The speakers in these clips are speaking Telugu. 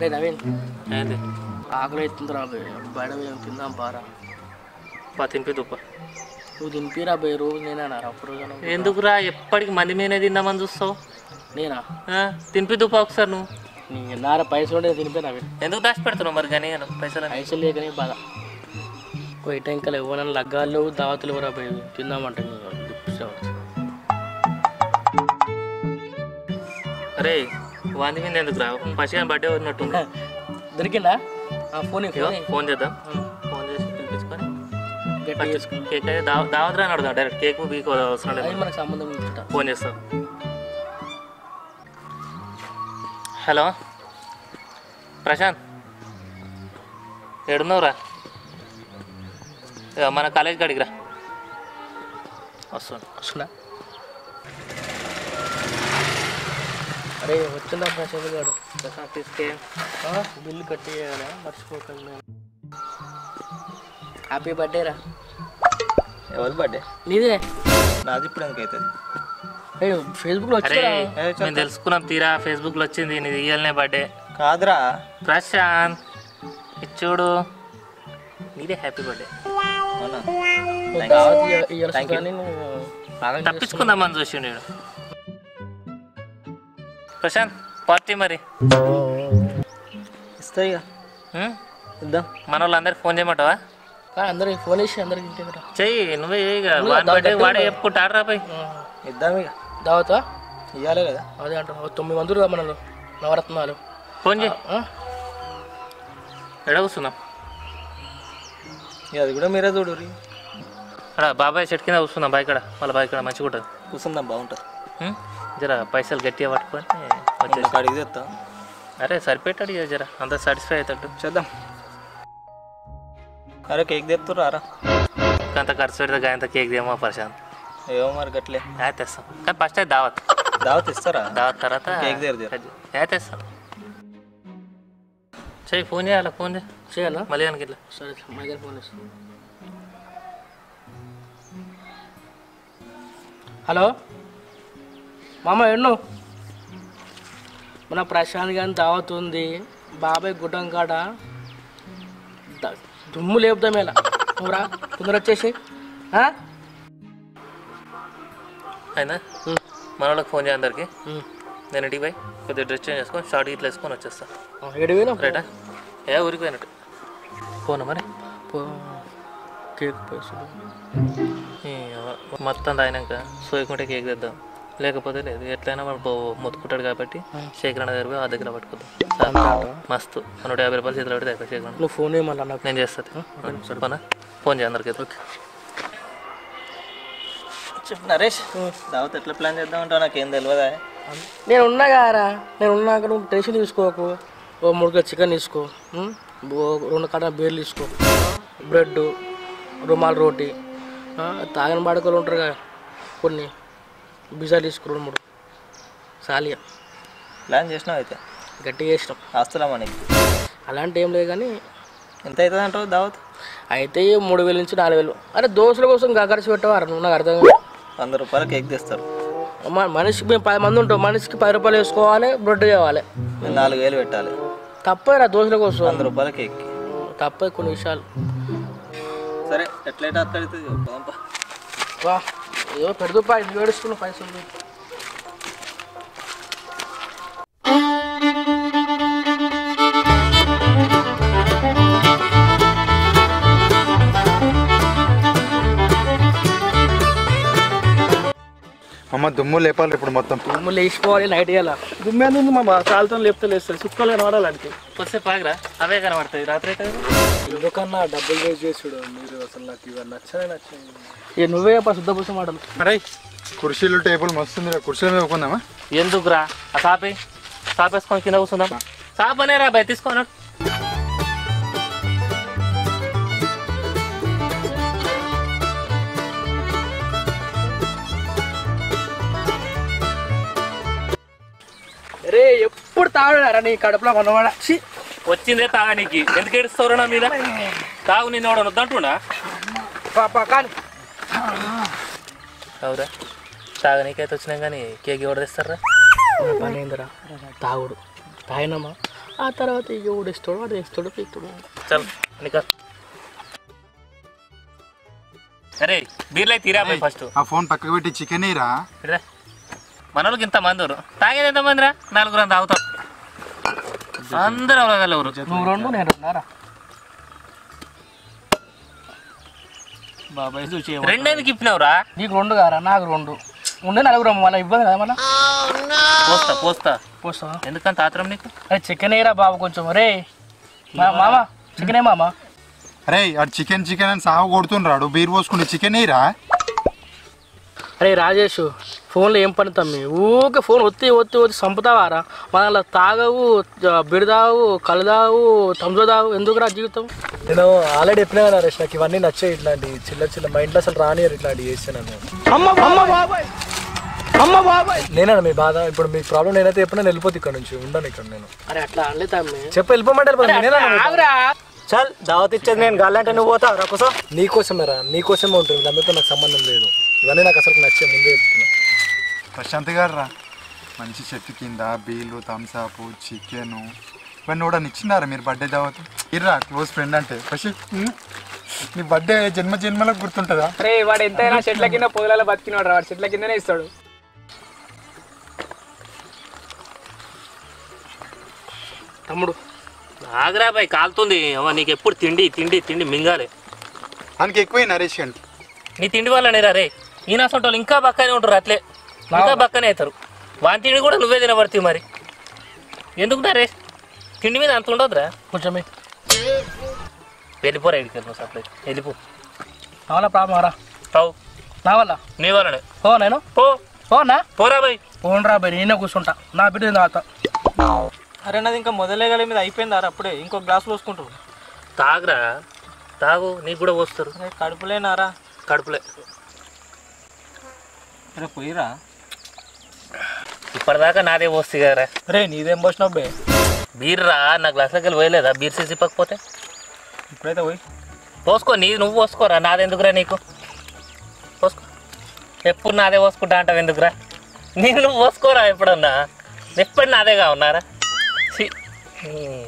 అరే నవీన్ ఏంది ఆకలి అవుతుందిరా బే బయట పోయి తిందాం పారా పా తింపి దుప్ప నువ్వు తినిపిరా బే రోజు నేనా అప్పుడు రోజు ఎందుకురా ఎప్పటికి మంది మీనే తిందామని చూస్తావు నేనా ఆ, తింపి దుప్ప ఒకసారి నువ్వు నీ నార పైసలు ఉంటే తినిపి నవీన్ ఎందుకు దాచి పెడుతున్నావు మరి కానీ పైసలు పైసలు లేకనే బాధ పోయి టెంకలు ఇవ్వనని లగ్గాలు దావతులు ఎవరా పోయి తిందామంటే నీ దుప్పిస్తావు. అరే వాంది మీద ఎందుకు రా పసిగా బర్త్డే ఉన్నట్టుంది దొరికిందా ఆ, ఫోన్ ఇవ్వు, ఇగో, ఫోన్ ఇవ్వు. ఫోన్ చేద్దాం ఫోన్ చేసి పిలిపించుకొని గట్టిగా చేసుకో. కేక్ అయితే దావ దావత్ రాని అడుగుదాం డైరెక్ట్ కేక్ బీక్ అవసరం అది లేదు మనకు సంబంధం ఉంచుట ఫోన్ చేస్తాం హలో ప్రశాంత్ ఏడున్నావురా ఇగో మన కాలేజ్ కాడికి రా వస్తాను వస్తుందా అరే వచ్చిందా ప్రసాద్ గారు ప్రశాంత్ తీసుకే ఆ, బిల్లు కట్టేయాలా మర్చిపోకండి హ్యాపీ బర్త్డే రా ఎవరి బర్త్డే నీదే నాది ఇప్పుడు ఎందుకైతుంది ఏ, ఫేస్బుక్లో అరే వచ్చిందా మేము తెలుసుకున్నాం తీరా ఫేస్బుక్లో వచ్చింది నీది ఇయ్యాలనే బర్త్డే కాదురా ప్రశాంత్ ఇచ్చోడు నీదే హ్యాపీ బర్త్డే అవునా దావత్ ఇయ్య- ఇయ్యాల్సి కానీ నువ్వు బాగా తప్పించుకుందామని చూసి నేను ప్రశాంత్ పార్టీ మరి ఇస్తా ఇక ఉం? ఇద్దాం మన వాళ్ళందరికి ఫోన్ చేయమంటావా కానీ అందరికి ఫోన్ వేసి అందరికి ఇంటికి రా చెయ్యి నువ్వే ఇక వాడి బర్త్డే వాడే చెప్పుకుంటాడు రా పోయి ఇద్దాం ఇక దావతా ఇవ్వాలి కదా అదే అంటారు తొమ్మిది మంది రా మనలో నవరత్నాలు ఫోన్ చేయి ఆ? ఎడ కూర్చున్నాం ఇక అది కూడా మీరే చూడు అక్కడ బాబాయ్ చెట్టు కింద కూర్చున్నాం బాయ్ ఇక్కడ వాళ్ళ బాయ్ ఇక్కడ మంచిగా ఉంటుంది కూర్చుందాం బాగుంటుంది ఉం? జర పైసలు గట్టిగా పట్టుకొని వచ్చేసి ఉన్న కాడికి తెస్తాం అరే సరిపెట్టాడు ఇక జర అంత సాటిస్ఫై అవుతాడు చేద్దాం అరే కేక్ తెస్తురా రా అంత ఖర్చు పెడితే అంత కేక్ దేమో ప్రశాంత్ ఏమో మరి గట్లే అయితే తెస్తాం కానీ ఫస్ట్ అయితే దావత్ దావత్ ఇస్తారా దావత్ తర్వాత కేక్ తెరు అయితే తెస్తాం చెయ్యి ఫోన్ చేయాలి ఫోన్ చేయి చేయనా మళ్ళీ కనుక ఇట్లా సరే మా దగ్గర ఫోన్ చేస్తాను హలో మామ ఎన్నో మన ప్రశాంత్ గారిని దావత్ ఉంది బాబాయ్ గుడ్డం కాడ ద- దుమ్ము లేపుదాం ఇలా నువ్వురా తొందర వచ్చేసి ఆ? అయినా ఉం. మన వాళ్ళకి ఫోన్ చేయ అందరికి ఉం. నేను ఇంటికి పోయి కొద్దిగా డ్రెస్ చేంజ్ చేసుకొని షార్ట్ ఇట్లా వేసుకొని వచ్చేస్తా ఆ, ఏడు వేలు రైటా ఏ ఊరికి పోయినట్టు ఫోన్ మరి పో- కేక్ పైసలు ఈ మొత్తం తాగినాక సోయకుంటే కేక్ తెద్దాం లేకపోతే లేదు ఎట్లయినా వాడు బో- మొత్తుకుంటాడు కాబట్టి శేఖరణ దగ్గర పోయి ఆ దగ్గర పట్టుకుందాం సార్, మస్తు నూట యాభై రూపాయలు చేతిలో పెడితే అయిపోయి శేఖరణ నువ్వు ఫోన్ చేయమన్నా నాకు నేను చేస్తాను సరిపోనా ఫోన్ చేయ అందరికి ఓకే చెప్పు నరేష్ దావత్ ఎట్లా ప్లాన్ చేద్దాం అంటావు నాకేం తెలియదా నేను ఉన్నా కారా నేను ఉన్నాక నువ్వు టెన్షన్ తీసుకోకు ఓ మూడు కిలో చికెన్ తీసుకో ఉం? ఓ రెండు కట్ట బీర్లు తీసుకో బ్రెడ్ రుమాల్ రోటీ ఆ, తాగిన బాడుకలు ఉంటారు కదా కొన్ని బిజాలు తీసుకో రెండు మూడు సాలియా ప్లాన్ చేసినావు అయితే గట్టిగా వేసినాం ఆస్తులా మనకి అలాంటి ఏం లేదు కానీ ఎంత అవుతుంది అంటావు దావత్ అయితే మూడు వేల నుంచి నాలుగు వేలు అరే దోశల కోసం ఇంకా ఖర్చు పెట్టవారు నువ్వు నాకు అర్థం కాదు. వంద రూపాయలు కేక్ తెస్తారు మ- మనిషికి మేము పది మంది ఉంటాం మనిషికి పది రూపాయలు వేసుకోవాలి బ్రెడ్ కావాలి మేము నాలుగు వేలు పెట్టాలి తప్పదురా దోశల కోసం వంద రూపాయల కేక్కి తప్పదు కొన్ని విషయాలు సరే ఎట్లయితే అట్లా అవుతుంది పోదాంపా. వా ఏదో పెడుతుపా ఇంటికి ఏడుస్తున్న పైసలు అమ్మ దుమ్ము లేపాలి ఇప్పుడు మొత్తం దుమ్ము లేచిపోవాలి నైట్ ఇవ్వాల దుమ్మే ఉంది మా కాలుతో లేపితే లేస్తారు చుక్కలు కనబడాలంటే కొద్దిసేపు ఆగిరా అవే కనబడతాయి రాత్రి అయితే ఎందుకన్నా డబ్బులు వేస్ట్ చేసుడు మీరు అసలు నాకు ఇవన్నీ నచ్చనే నచ్చాయి ఇక నువ్వే చెప్పా శుద్ధ పూస మాటలు అరే కుర్చీలు టేబుల్ మస్తుంది కుర్చీల మీద కొందామా ఎందుకురా ఆ సాపి సాపేసుకొని కింద కూర్చుందాం సాపనే రా బయ తీసుకోను రే ఎప్పుడు తాగడారా నీ కడుపులో కొనవాడ వచ్చిందే తాగనీకి ఎందుకు ఏడుస్తావు నా మీద తాగు నిన్న వాడు వద్దంటుండా పాపా కానీ అవురా తాగనీకైతే వచ్చినాం కానీ కేక్ ఎవరు తెస్తారా పని ఏందిరా తాగుడు తాగినామా ఆ తర్వాత ఇక ఊడిస్తాడు వాడు వేస్తాడు పీకుతాడు చల్ నికా అరే బీర్లు అయితే తీరా ఫస్ట్ ఆ ఫోన్ పక్కకు పెట్టి చికెన్ ఇరా ఇట్రా మన వాళ్ళకి ఇంత మంది ఉన్నారు తాగేది ఎంత మందిరా నలుగురు అంత తాగుతాం అందరూ అవగలరు నువ్వు రెండు నేను రెండున్నారా బాబాయ్ చూసి రెండేందుకు ఇప్పినావురా నీకు రెండు కారా నాకు రెండు ఉండే నలుగురు మళ్ళీ ఇబ్బంది కదా మళ్ళీ పోస్తా పోస్తా పోస్తావా ఎందుకంత ఆత్రం నీకు అరే చికెన్ వేయరా బాబు కొంచెం రే మా మామ చికెన్ ఏ మామ అరే ఆడు చికెన్ చికెన్ అని సాగు కొడుతుండ్రాడు బీర్ పోసుకుని చికెన్ ఇరా అరే రాజేష్ ఫోన్లో ఏం పని తమ్మి ఊకే ఫోన్ ఒత్తి ఒత్తి ఒత్తి చంపుతావారా మన తాగవు బిడి తాగు కళ్ళు తాగు తమ్జో తాగు ఎందుకురా జీవితం నేను ఆల్రెడీ చెప్పినా కదా నరేష్ నాకు ఇవన్నీ నచ్చాయి ఇట్లాంటి చిల్ల చిల్ల మా ఇంట్లో అసలు రానియరు ఇట్లాంటివి చేస్తాను అమ్మ అమ్మ బాబాయ్ అమ్మ బాబాయ్ నేనా మీ బాధ ఇప్పుడు మీ ప్రాబ్లం నేనైతే చెప్పినా నేను వెళ్ళిపోతే ఇక్కడ నుంచి ఉండను ఇక్కడ నేను అరే అట్లా అనలే తమ్మి చెప్పి వెళ్ళిపోమంటే వెళ్ళిపోతాను. నేనేనా అన్నా? ఆగురా చల్ దావత్ ఇచ్చేది నేను గాలంటే నువ్వు పోతావు రా కోసం నీకోసమేరా నీకోసమే ఉంటుంది వీళ్ళందరితో నాకు సంబంధం లేదు ఇవన్నీ నాకు అసలు నచ్చే ముందే చెప్తున్నా ప్రశాంత్ గారు రా మంచి చెట్టు కింద బీలు థమ్సాప్ చికెన్ ఇవన్నీ కూడా ఇచ్చినారా మీరు బర్త్డే దావత్ ఇర్రా క్లోజ్ ఫ్రెండ్ అంటే ప్రశాంత్ నీ బర్త్డే జన్మ జన్మలకు గుర్తుంటుందా అరే వాడు ఎంతైనా చెట్ల కింద పొదలలో బతికినాడు రా వాడు చెట్ల కిందనే ఇస్తాడు తమ్ముడు ఆగ్రా బాయ్ కాలుతుంది అవ్వ నీకు ఎప్పుడు తిండి తిండి తిండి మింగాలి దానికి ఎక్కువ నరేష్ అండి నీ తిండి వల్లనే రా రే ఈయన అసలు వాళ్ళు ఇంకా బక్కనే ఉంటారు అట్లే ఇంకా బక్కనే అవుతారు వాని తిండి కూడా నువ్వే తినబడుతుంది మరి ఎందుకు రే తిండి మీద అంత ఉండదురా కొంచెమే వెళ్ళిపోరా ఇడికి వెళ్ళిపో సప్లై వెళ్ళిపో నా వల్ల ప్రాబ్లం రా రావు నా వల్ల నీ వల్లనే పో నేను పో పోనా పోరా బాయ్ పోనరా బై నేనే కూర్చుంటా నా బిడ్డ తాత అరే నాది ఇంకా మొదలే గల మీద అయిపోయింది రా అప్పుడే ఇంకో గ్లాస్ పోసుకుంటారు తాగురా తాగు నీకు కూడా పోస్తారు అరే కడుపులేనారా కడుపులే అరే పోయిరా ఇప్పటిదాకా నాదే పోస్తుంది కదరా అరే నీదేం పోసినావు బే బీర్ రా నా గ్లాస్లోకి వెళ్ళి పోయలేదా బీర్ సీసీ ఇప్పకపోతే ఇప్పుడైతే పోయి పోసుకో నీ నువ్వు పోసుకోరా నాదెందుకురా నీకు పోసుకో ఎప్పుడు నాదే పోసుకుంటా అంటావు ఎందుకురా నేను నువ్వు పోసుకోరా ఎప్పుడన్నా ఎప్పుడు నాదేగా ఉన్నారా ఛీ. హ్మ్.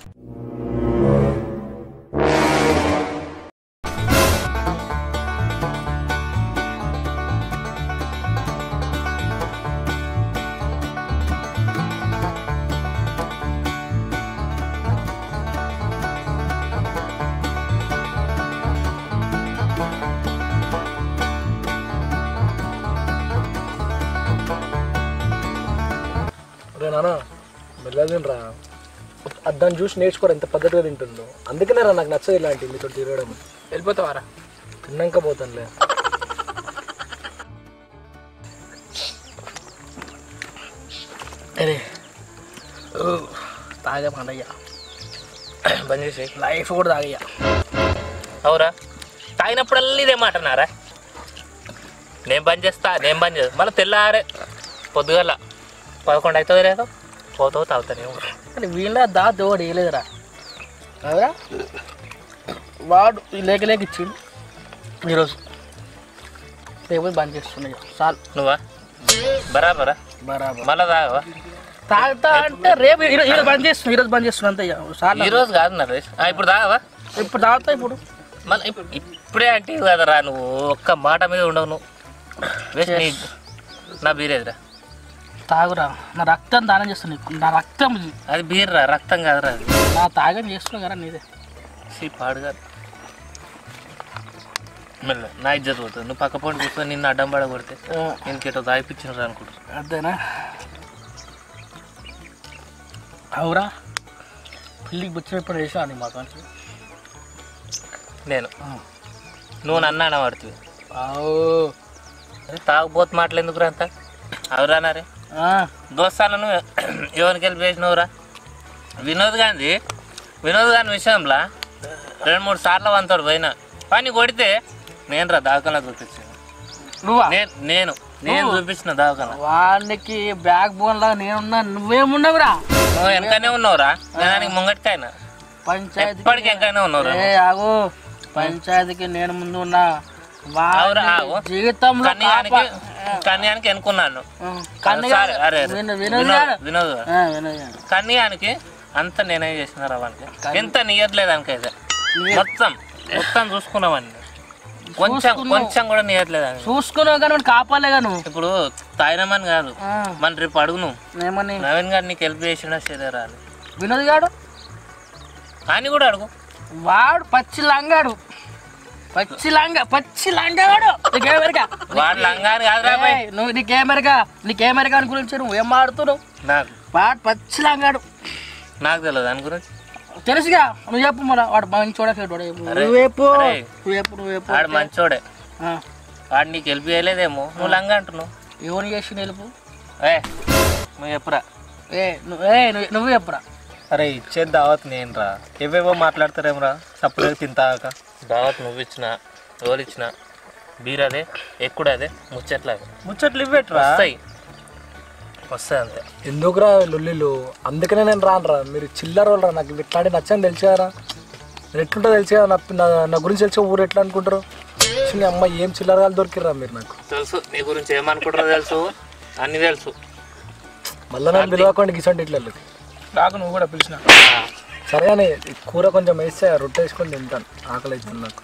రే నాన్న మెల్లగా తినరా అది దాన్ని చూసి నేర్చుకోరా ఎంత పద్ధతిగా తింటుందో అందుకనే రా నాకు నచ్చదు ఇలాంటివి మీతో తిరగడం వెళ్ళిపోతావారా తిన్నాక పోతానులే అరే ఓ, తాగే పండయ్యా బంద్ చేసి లైఫ్ కూడా తాగయ్యా అవురా తాగినప్పుడల్లా ఇదే మాటనారా నేను బంద్ చేస్తా నేను బంద్ చేస్తా మళ్ళీ తెల్లారే పొద్దుగల పదకొండు అవుతుంది లేదో పోతావు తాగుతానే ఉంటా. కానీ వీళ్ళ దా దోడు వేయలేదురా అవురా వాడు ఈ లేక లేక ఇచ్చిండు ఈరోజు లేకపోతే బంద్ చేస్తున్నాయి చాలు నువ్వా బరాబరా బరాబర్ మళ్ళా తాగవా తాగుతా అంటే రేపు ఈరో- ఈరోజు బంద్ చేస్తున్నా ఈరోజు బంద్ చేస్తున్నా అంతే ఇక. చాలు ఈ రోజు కాదు నరేష్ ఆ, ఇప్పుడు తాగవా ఇప్పుడు తాగుతా ఇప్పుడు మళ్ళీ ఇప్- ఇప్పుడే అంటే కదరా నువ్వు ఒక్క మాట మీద ఉండవు నువ్వు వేస్ట్ నీ నా బీరేదిరా తాగురా నా రక్తం దానం చేస్తున్నా నీకు. నా రక్తం ఇది. అది బీర్రా రక్తం కాదురా అది నా తాగని చేస్తున్నా కదా నీదే సీ పాడు కాదు మెల్ల నా ఇజ్జత్ పోతుంది నువ్వు పక్క పోటీ కూర్చొని నిన్ను అడ్డం పడ కొడితే నేను కేటో తాగిపించినారు అనుకుంటారు అంతేనా అవురా పెళ్ళికి బుచ్చి ఎప్పుడు చేసా నీ మాకు నేను నువ్వు నన్ను అనబడుతుంది అవు అరే తాగుబోతు మాటలు ఎందుకురా అంత అవురానారే దోస్తాలను ఎవరికి వెళ్ళి వేసినవురా వినోద్ గాంధీ వినోద్ గాంధీ విషయంలో రెండు మూడు సార్లు వంతాడు పోయినా పని కొడితే నేను రా దావకాల చూపించాను నువ్వా నేను నేను నేను చూపించిన దావకాల వాడికి బ్యాక్ బోన్ లాగా నేనున్నా నువ్వేమున్నావురా నువ్వు వెనకనే ఉన్నావురా నేను దానికి ముంగటికైనా పంచాయతీ ఎప్పటికి వెనకనే ఉన్నావురా ఏ ఆగు పంచాయతీకి నేను ముందు ఉన్నా అవురా, వాడి ఆగు. జీవితంలో కన్యానికి కాపా- కన్యానికి ఎన్నుకున్నాను ఆ, కన్ను సరే, కాదు. అరే, అరే. వినోద్ వినోద్ వినోద్ గాడు. వినోద్ ఆ, వినోద్ గాడు. కన్యానికి అంత నేనే చేసిన రవానికి ఎంత నియట్లేదు అనుకైతే మొత్తం మొత్తం చూసుకున్నామండి కొంచెం కొంచెం కూడా నియట్లేదు అని చూసుకున్నావు కానీ వాడిని కాపాలేగా నువ్వు ఇప్పుడు తాయినమని కాదు మన రేపు అడుగు నువ్వు ఏమని నవీన్ గారు నీకు హెల్ప్ చేసిన శరీరాలు వినోద్ గాడు అని కూడా అడుగు వాడు పచ్చి లంగాడు పచ్చి లంగ పచ్చి లంగాడు నీకేమెరగా వాడు లంగాని కాదురా బాయ్ నువ్వు నీకేమెరగా నీకేమెరగా అని గురించి నువ్వు ఏం ఆడుతున్నావు నాకు వాడు పచ్చి లంగాడు నాకు తెలియదు దాని గురించి తెలుసుగా నువ్వు చెప్పు మళ్ళా వాడు మంచి చూడకేటోడు అరే, నువ్వు చెప్పు అరే. నువ్వు చెప్పు నువ్వు చెప్పు వాడు మంచోడే ఆ, వాడు నీకు హెల్ప్ చేయలేదేమో నువ్వు లంగా అంటున్నావు ఎవరు చేసి నిలుపు ఏ నువ్వు చెప్పురా ఏ నువ్వు ఏ నువ్వు నువ్వు చెప్పురా అరే ఇచ్చే దావత్ నేను రా ఏవేవో మాట్లాడతారేమరా సప్పుడే తింటాక దావత్ నువ్వు ఇచ్చిన ఎవరు ఇచ్చిన బీర్ అదే ఎక్కుడు అదే ముచ్చట్లు అదే ముచ్చట్లు ఇవ్వేట్రా వస్తాయి వస్తాయి అంతే ఎందుకురా లొల్లిలు అందుకనే నేను రాను రా మీరు చిల్లర వాళ్ళు రా నాకు ఇట్లాంటి నచ్చని తెలిసి కదా నేను ఎట్లుంటో తెలిసి కదా నా- నా నా గురించి తెలిసి ఊరు ఎట్లా అనుకుంటారు చిన్న అమ్మ ఏం చిల్లరగాలు దొరికిర్రా మీరు నాకు తెలుసు నీ గురించి ఏమనుకుంటారో తెలుసు అన్ని తెలుసు మళ్ళీ నన్ను పిలవకండి గిసండి ఇట్లా రాకు నువ్వు కూడా పిలిచిన సరే అని ఈ కూర కొంచెం వేస్తే రొట్టె వేసుకొని తింటాను ఆకలి అవుతుంది నాకు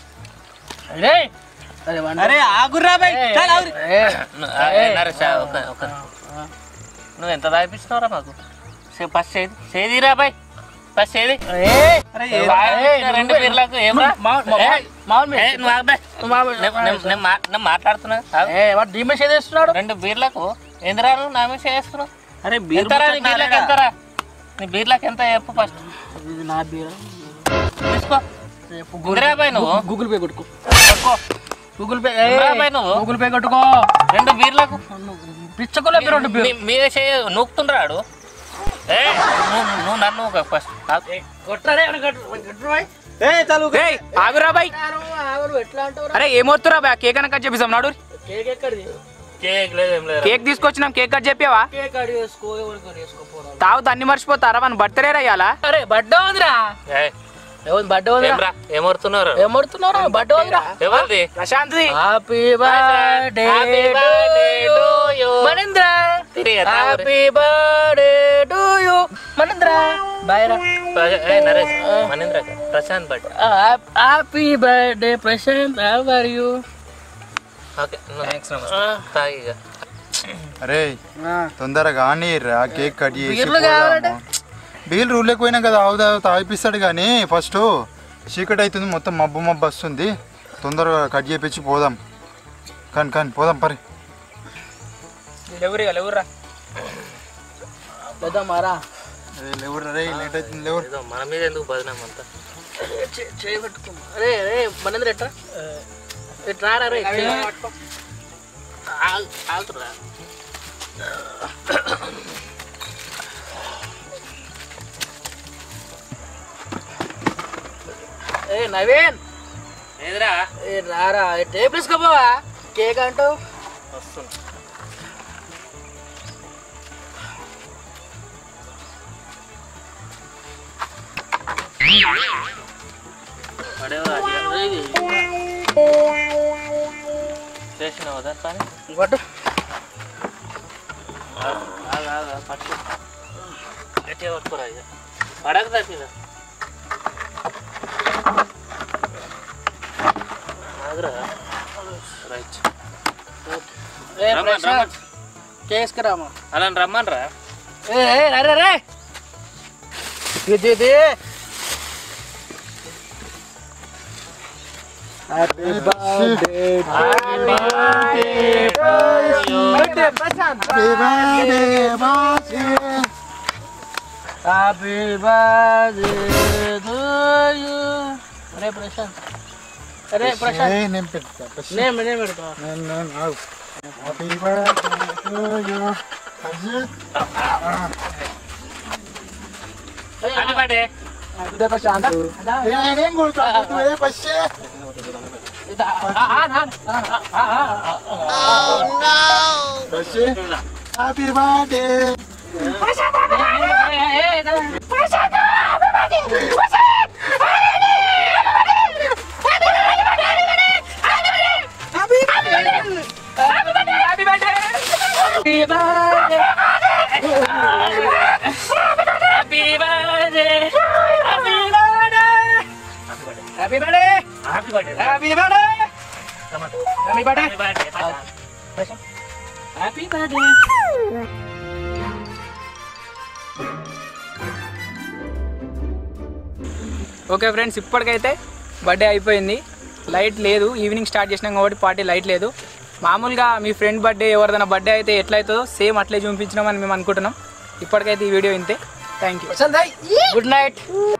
అరే అరే వాడిని- అరే ఆగురా బై ఏ, ను- ఆ, ఏ నరేష్, ఆ, ఒక ఒక నువ్వు ఎంత దాయిపించినావురా మాకు సే- ఫస్ట్ చేది చేదిరా బాయ్ ఫస్ట్ చేది ఏ, రెండు బీర్లకు ఏమ్రా మా- మా- ఏ, మామూలు ఏ, నువ్వు ఆగు బే. నువ్వు మామూలు- నేను- నేను- నేను మా- నేను మాట్లాడుతున్నా ఆగు. ఏ వాడు డిమెస్ చేస్తున్నాడు రెండు బీర్లకు ఎందురా నువ్వు నా మీద చేస్తున్నావు అరే ఎంతరా నీ బీర్లకు ఎంతరా నీ బీర్లకు ఎంత చెప్పు ఫస్ట్ ఇది నా బీర తీసుకో రేపు ఇందిరా బాయ్ నువ్వు గూగుల్ పే కొట్టుకో పట్టుకో. గూగుల్ పే ఇందిరా బాయ్ నువ్వు గూగుల్ పే కొట్టుకో రెండు బీర్లకు పిచ్చకోలే రెండు బీర్ మీ- మీద చేయ నూకుతుండ్రాడు ఏ నువ్వు నువ్వు నన్ను ఫస్ట్ కొట్టరే కొట్టరు ఏ చాలు ఏయ్ ఆగురా బాయ్ ఎట్లా అంటావు అరే ఏమవుతురా బాయ్ కేక్ అని కట్ చేపిస్తాం నాడు కేక్ ఎక్కడిది కేక్ లేదు ఏం లేదు కేక్ తీసుకొచ్చినాం కేక్ కట్ చెప్పావా కేక్ అడిగి వేసుకో ఎవరికి వేసుకోపోరా తాగుతా అన్ని మర్చిపోతారా మన బర్త్డే అయ్యాలా అరే బర్త్డే ఉందిరా ఏయ్, ఎవరి బర్త్డే ఉందిరా ఏమ్రా ఏమడుతున్నారు ఏం పడుతున్నారా బర్త్డే ఉందిరా ఎవరిది Prashanth happy birthday Happy birthday to you. Manendra తిరిగి ఎత్తా ఊరి. Happy birthday to you Manendra బాయ్ రా ప్రశా- ఏ Naresh Manendra Prashanth but happy birthday Prashanth how are you okay తాగి ఇక. అరే తొందరగా రా కేక్ కట్ చేసి బీర్లు కావాలంటే? బీర్లు రూల్ లేకపోయినా కదా ఆవుదా తాగిపిస్తాడు కానీ ఫస్ట్ చీకటి అవుతుంది మొత్తం మబ్బు మబ్బు వస్తుంది తొందరగా కట్ చేపించి పోదాం కానీ కానీ పోదాం పరి ఎవరు ఎవరురా లేదా మారా లేవురు రే లేట్ అవుతుంది లేవురు ఏదో మన మీద ఎందుకు బదినాం అంతా చేయి పట్టుకో అరే అరే మనేంద్ర ఎట్రా ఎట్రా రా రే ఆగుతురా ఏ నవీన్ ఏదిరా ఏ రారా టేప్ తీసుకోపోవా కేక్ అంటావు వస్తుంది పడేవా ఇది చేసినావు దాని పని పట్టు ఆగు, ఆగు, ఆగు, పట్టు గట్టిగా పట్టుకోరా ఇక పడక తగ్గిన ఆగురా రైట్ ఏ రమ్మని, ప్రశాంత్ చేసుకురామా అలా రమ్మని రా ఏ ఏ, రే రే రే ఇది ఇది happy birthday happy birthday to you అరే ప్రశాంత్ అరే ప్రశాంత్ నేను పెడతా నేను నేను పెడతా నేను నేను ఆగు. Happy birthday to you. అది పడే ఇదే ప్రశాంత్ నేనేం కొడుతా? నువ్వే first. First. Happy birthday. Happy birthday! Happy birthday happy birthday happy birthday happy birthday happy birthday okay friends ఇప్పటికైతే బర్త్డే అయిపోయింది లైట్ లేదు ఈవినింగ్ స్టార్ట్ చేసినాం కాబట్టి పార్టీ లైట్ లేదు మామూలుగా మీ ఫ్రెండ్ బర్త్డే ఎవరిదైనా బర్త్డే అయితే ఎట్లయితుందో సేమ్ అట్లే చూపించినామని మేము అనుకుంటున్నాం ఇప్పటికైతే ఈ వీడియో ఇంతే థ్యాంక్ యూ గుడ్ నైట్